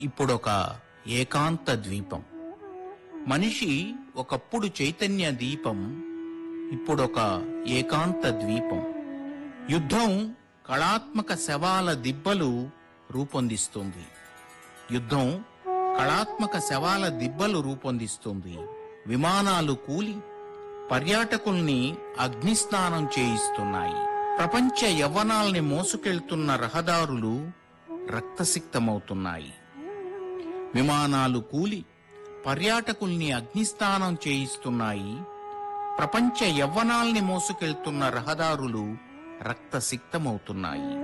ఇప్పుడొక ఏకాంత ద్వీపం మనిషి ఒకప్పుడు చైతన్య దీపం ఇప్పుడొక ఏకాంత ద్వీపం యుద్ధం కళాత్మక శవాల దిబ్బలు రూపొందిస్తుంది యుద్ధం కళాత్మక శవాల దిబ్బలు రూపొందిస్తుంది విమానాలు కూలి పర్యాటకుల్ని అగ్నిస్నానం చేయిస్తున్నాయి ప్రపంచ యవ్వనాల్ని మోసుకెళ్తున్న రహదారులు రక్తసిక్తమవుతున్నాయి విమానాలు కూలి పర్యాటకుల్ని అగ్నిస్నానం చేయిస్తున్నాయి ప్రపంచ యవ్వనాల్ని మోసుకెళ్తున్న రహదారులు రక్తసిక్తమవుతున్నాయి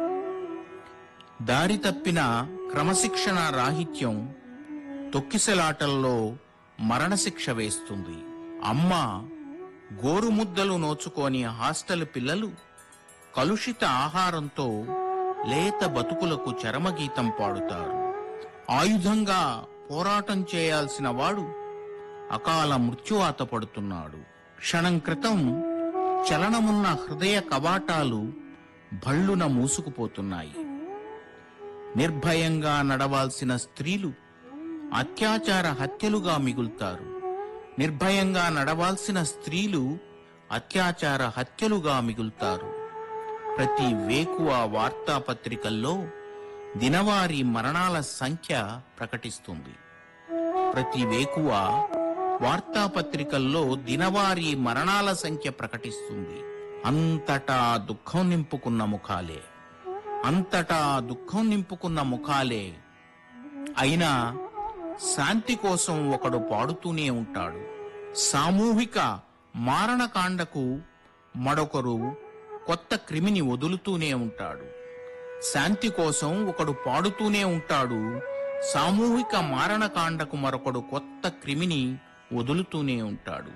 దారి తప్పిన క్రమశిక్షణ రాహిత్యం తొక్కిసలాటల్లో మరణశిక్ష వేస్తుంది అమ్మ గోరుముద్దలు నోచుకొని హాస్టల్ పిల్లలు కలుషిత ఆహారంతో లేత బతుకులకు చరమగీతం పాడుతారు ఆయుధంగా పోరాటం చేయాల్సిన వాడు అకాల మృత్యువాత పడుతున్నాడు క్షణం క్రితం చలనమున్న హృదయ కవాటాలు భళ్ళున మూసుకుపోతున్నాయి నిర్భయంగా నడవాల్సిన స్త్రీలు అత్యాచార హత్యలుగా మిగులుతారు నిర్భయంగా నడవాల్సిన స్త్రీలు అత్యాచార హత్యలుగా మిగులుతారు ప్రతి వేకువ వార్తాపత్రికల్లో దినవారీ మరణాల సంఖ్య ప్రకటిస్తుంది ప్రతి వేకువ వార్తాపత్రికల్లో దినవారీ మరణాల సంఖ్య ప్రకటిస్తుంది అంతటా దుఃఖం నింపుకున్న ముఖాలే అంతటా దుఃఖం నింపుకున్న ముఖాలే అయినా శాంతి కోసం ఒకడు పాడుతూనే ఉంటాడు సామూహిక మారణకాండకు మరొకరు కొత్త క్రిమిని వదులుతూనే ఉంటాడు శాంతి కోసం ఒకడు పాడుతూనే ఉంటాడు సామూహిక మారణకాండకు మరొకడు కొత్త క్రిమిని వదులుతూనే ఉంటాడు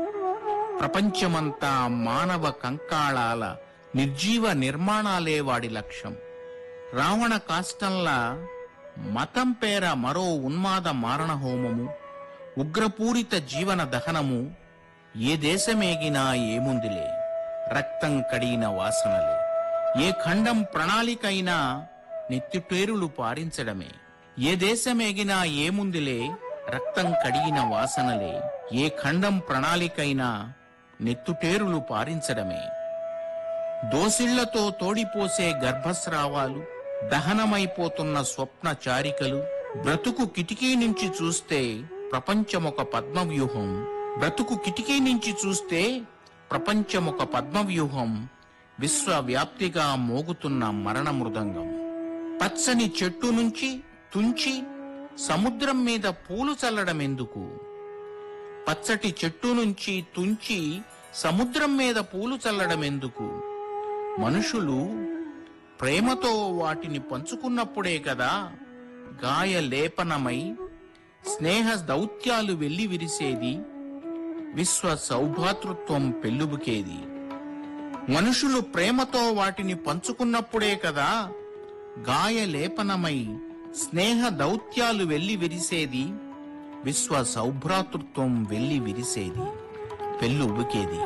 ప్రపంచమంతా మానవ కంకాళాల నిర్జీవ నిర్మాణాలే వాడి లక్ష్యం రావణ కాష్టంలా మతం పేర మరో ఉన్మాద మారణ హోమము ఉగ్రపూరిత జీవన దహనము ఏ దేశమేగినా ఏముందిలే రక్తం కడిగిన వాసనలే ఏ ఖండం ప్రణాళికైనా నెత్తిటేరులు పారించడమే ఏ దేశమేగినా ఏముందిలే రక్తం కడిగిన వాసనలే ఏ ఖండం ప్రణాళికైనా నెత్తుటేరులు పారించడమే దోసిళ్లతో తోడిపోసే గర్భస్రావాలు దహనమైపోతున్న స్వప్న చారికలు బ్రతుకు కిటికీ నుంచి చూస్తే ప్రపంచమొక పద్మవ్యూహం బ్రతుకు కిటికీ నుంచి చూస్తే ప్రపంచమొక పద్మవ్యూహం విశ్వవ్యాప్తిగా మోగుతున్న మరణ మృదంగం పచ్చని చెట్టు నుంచి తుంచి సముద్రం మీద పూలు చల్లడం ఎందుకు పచ్చటి చెట్టు నుంచి తుంచి సముద్రం మీద పూలు చల్లడం ఎందుకు మనుషులు ప్రేమతో వాటిని పంచుకున్నప్పుడే కదా గాయ లేపనమై స్నేహ దౌత్యాలు వెళ్లి విరిసేది విశ్వ సౌభాతృత్వం పెళ్ళుబుకేది మనుషులు ప్రేమతో వాటిని పంచుకున్నప్పుడే కదా గాయ లేపనమై స్నేహ దౌత్యాలు వెళ్లి విరిసేది విశ్వ సౌభ్రాతృత్వం వెళ్లి విరిసేది పెళ్ళు ఉబికేది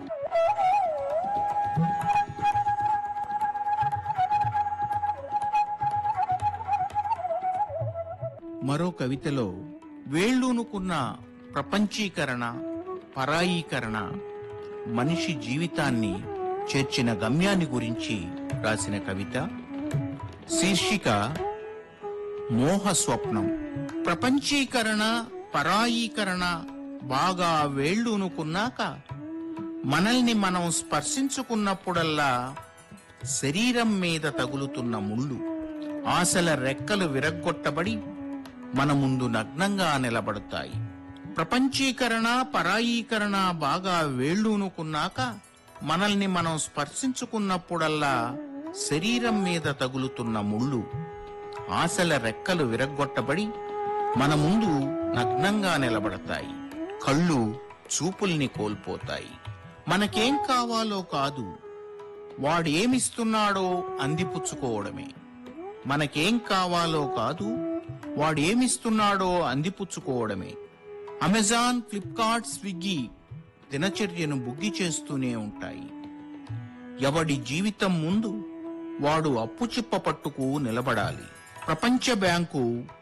మరో కవితలో వేళ్ళూనుకున్న ప్రపంచీకరణ పరాయీకరణ మనిషి జీవితాన్ని చేర్చిన గమ్యాన్ని గురించి రాసిన కవిత శీర్షిక మోహ స్వప్నం ప్రపంచీకరణ పరాయీకరణ బాగా వేళ్ళూనుకున్నాక మనల్ని మనం స్పర్శించుకున్నప్పుడల్లా శరీరం మీద తగులుతున్న ముళ్ళు ఆశల రెక్కలు విరగ్గొట్టబడి మన ముందు నగ్నంగా నిలబడతాయి ప్రపంచీకరణ పరాయీకరణ బాగా వేళ్ళూనుకున్నాక మనల్ని మనం స్పర్శించుకున్నప్పుడల్లా శరీరం మీద తగులుతున్న ముళ్ళు ఆశల రెక్కలు విరగ్గొట్టబడి మన ముందు నగ్నంగా నిలబడతాయి కళ్ళు చూపుల్ని కోల్పోతాయి మనకేం కావాలో కాదు వాడు ఏమిస్తున్నాడో అందిపుచ్చుకోవడమే మనకేం కావాలో కాదు వాడు ఏమిస్తున్నాడో అందిపుచ్చుకోవడమే అమెజాన్ ఫ్లిప్కార్ట్ స్విగ్గీ దినచర్యను బుగ్గి చేస్తూనే ఉంటాయి ఎవడి జీవితం ముందు వాడు అప్పుచిప్ప పట్టుకు నిలబడాలి ప్రపంచ బ్యాంకు